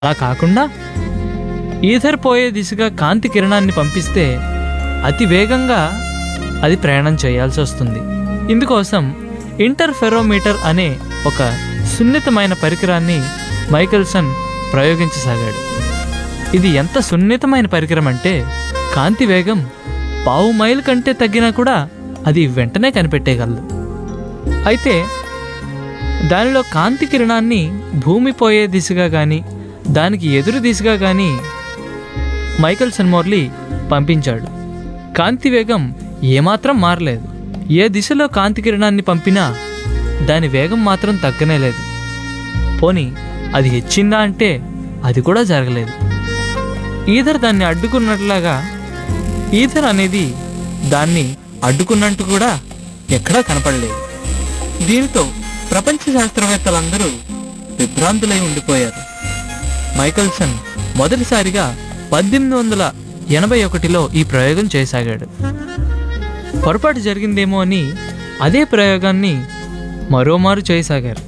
అలా కాకుండా ఈథర్ పోయే దిశగా కాంతి కిరణాన్ని పంపిస్తే అతి వేగంగా అది ప్రయాణం చేయాల్సి వస్తుంది ఇందుకోసం ఇంటర్ఫెరోమీటర్ అనే ఒక సున్నితమైన పరికరాన్ని మైకెల్సన్ ప్రయోగించసాగాడు ఇది ఎంత సున్నితమైన పరికరం అంటే కాంతి వేగం పావు మైల్ కంటే తగ్గినా కూడా అది వెంటనే కనిపెట్టేయగలదు అయితే దానిలో కాంతి కిరణాన్ని భూమి పోయే దిశగా కానీ దానికి ఎదురు దిశగా కానీ మైకల్ సన్మోర్లీ పంపించాడు కాంతి వేగం ఏమాత్రం మారలేదు ఏ దిశలో కాంతి కిరణాన్ని పంపినా దాని వేగం మాత్రం తగ్గనే లేదు పోని అది హెచ్చిందా అంటే అది కూడా జరగలేదు ఈథర్ దాన్ని అడ్డుకున్నట్లాగా ఈథర్ అనేది దాన్ని అడ్డుకున్నట్టు కూడా ఎక్కడా కనపడలేదు దీనితో ప్రపంచ శాస్త్రవేత్తలందరూ విభ్రాంతులై ఉండిపోయారు మైకల్సన్ మొదటిసారిగా పద్దెనిమిది వందల ఎనభై ఒకటిలో ఈ ప్రయోగం చేయసాగాడు పొరపాటు జరిగిందేమో అని అదే ప్రయోగాన్ని మరోమారు చేయసాగారు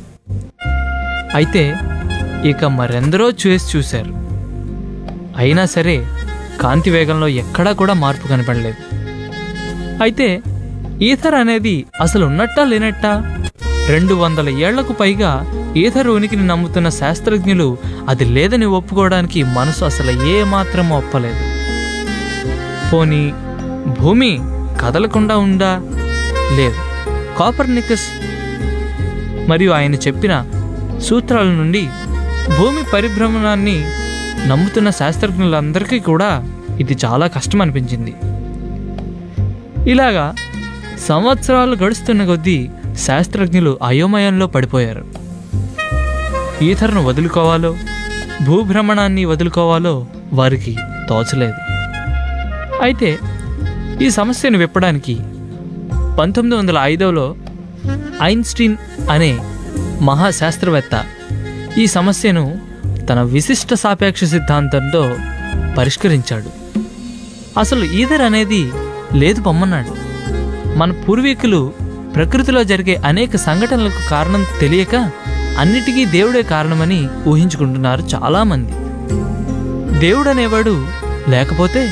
అయితే ఇక మరెందరో చేసి చూశారు అయినా సరే కాంతి వేగంలో ఎక్కడా కూడా మార్పు కనపడలేదు అయితే ఈథర్ అనేది అసలు ఉన్నట్టా లేనట్టా రెండు వందల ఏళ్లకు పైగా ఈథర్ ఉనికిని నమ్ముతున్న శాస్త్రజ్ఞులు అది లేదని ఒప్పుకోవడానికి మనసు అసలు ఏ మాత్రం ఒప్పలేదు పోనీ భూమి కదలకుండా ఉందా లేదు కాపర్నికస్ మరియు ఆయన చెప్పిన సూత్రాల నుండి భూమి పరిభ్రమణాన్ని నమ్ముతున్న శాస్త్రజ్ఞులందరికీ కూడా ఇది చాలా కష్టం అనిపించింది ఇలాగా సంవత్సరాలు గడుస్తున్న కొద్దీ శాస్త్రజ్ఞులు అయోమయంలో పడిపోయారు ఈథర్ను వదులుకోవాలో భూభ్రమణాన్ని వదులుకోవాలో వారికి తోచలేదు అయితే ఈ సమస్యను విప్పడానికి పంతొమ్మిది వందల ఐదవలో ఐన్స్టీన్ అనే మహాశాస్త్రవేత్త ఈ సమస్యను తన విశిష్ట సాపేక్ష సిద్ధాంతంతో పరిష్కరించాడు అసలు ఈథర్ అనేది లేదు పొమ్మన్నాడు మన పూర్వీకులు ప్రకృతిలో జరిగే అనేక సంఘటనలకు కారణం తెలియక అన్నిటికీ దేవుడే కారణమని ఊహించుకుంటున్నారు చాలామంది దేవుడు అనేవాడు లేకపోతే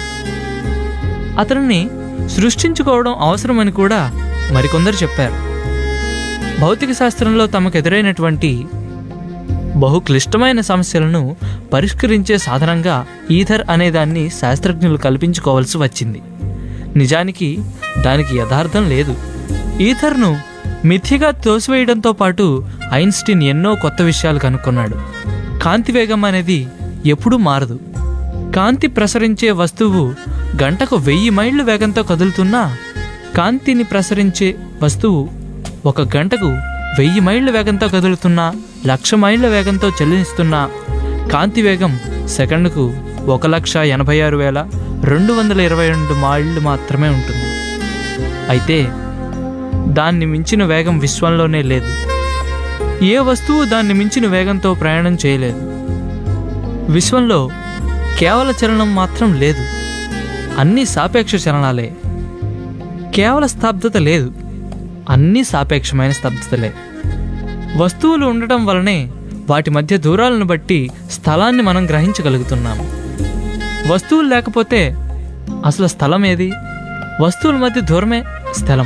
అతనిని సృష్టించుకోవడం అవసరమని కూడా మరికొందరు చెప్పారు భౌతిక శాస్త్రంలో తమకు ఎదురైనటువంటి బహు క్లిష్టమైన సమస్యలను పరిష్కరించే సాధనంగా ఈథర్ అనే దాన్ని శాస్త్రజ్ఞులు కల్పించుకోవాల్సి వచ్చింది నిజానికి దానికి యథార్థం లేదు ఈథర్ను మిథ్యగా తోసివేయడంతో పాటు ఐన్స్టీన్ ఎన్నో కొత్త విషయాలు కనుక్కున్నాడు కాంతి వేగం అనేది ఎప్పుడూ మారదు కాంతి ప్రసరించే వస్తువు గంటకు వెయ్యి మైళ్ళు వేగంతో కదులుతున్నా కాంతిని ప్రసరించే వస్తువు ఒక గంటకు వెయ్యి మైళ్ళ వేగంతో కదులుతున్నా లక్ష మైళ్ళ వేగంతో చలిస్తున్నా కాంతి వేగం సెకండ్కు ఒక లక్ష ఎనభై ఆరు వేల రెండు వందల ఇరవై రెండు మైళ్ళు మాత్రమే ఉంటుంది అయితే దాన్ని మించిన వేగం విశ్వంలోనే లేదు ఏ వస్తువు దాన్ని మించిన వేగంతో ప్రయాణం చేయలేదు విశ్వంలో కేవల చలనం మాత్రం లేదు అన్ని సాపేక్ష చలనాలే కేవల స్తబ్దత లేదు అన్నీ సాపేక్షమైన స్తబ్దతలే వస్తువులు ఉండటం వలనే వాటి మధ్య దూరాలను బట్టి స్థలాన్ని మనం గ్రహించగలుగుతున్నాం వస్తువులు లేకపోతే అసలు స్థలం ఏది వస్తువుల మధ్య దూరమే స్థలం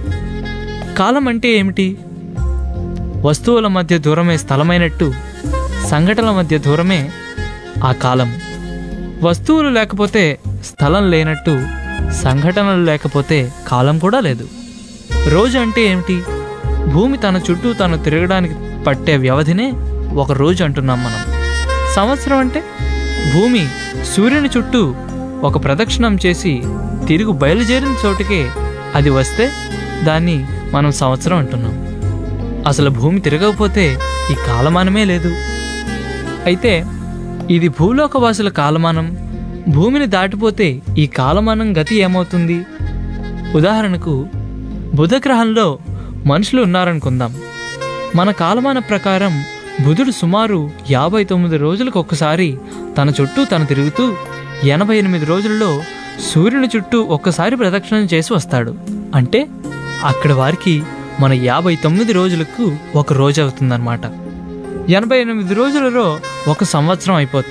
కాలం అంటే ఏమిటి వస్తువుల మధ్య దూరమే స్థలమైనట్టు సంఘటనల మధ్య దూరమే ఆ కాలం వస్తువులు లేకపోతే స్థలం లేనట్టు సంఘటనలు లేకపోతే కాలం కూడా లేదు రోజు అంటే ఏమిటి భూమి తన చుట్టూ తను తిరగడానికి పట్టే వ్యవధినే ఒక రోజు అంటున్నాం మనం సంవత్సరం అంటే భూమి సూర్యుని చుట్టూ ఒక ప్రదక్షిణం చేసి తిరిగి బయలుదేరిన చోటుకే అది వస్తే దాన్ని మనం సంవత్సరం అంటున్నాం అసలు భూమి తిరగకపోతే ఈ కాలమానమే లేదు అయితే ఇది భూలోకవాసుల కాలమానం భూమిని దాటిపోతే ఈ కాలమానం గతి ఏమవుతుంది ఉదాహరణకు బుధగ్రహంలో మనుషులు ఉన్నారనుకుందాం మన కాలమాన ప్రకారం బుధుడు సుమారు యాభై తొమ్మిది రోజులకు ఒక్కసారి తన చుట్టూ తను తిరుగుతూ ఎనభై ఎనిమిది రోజుల్లో సూర్యుని చుట్టూ ఒక్కసారి ప్రదక్షిణం చేసి వస్తాడు అంటే అక్కడ వారికి మన యాభై తొమ్మిది రోజులకు ఒక రోజు అవుతుందన్నమాట ఎనభై ఎనిమిది రోజులలో ఒక సంవత్సరం అయిపోతుంది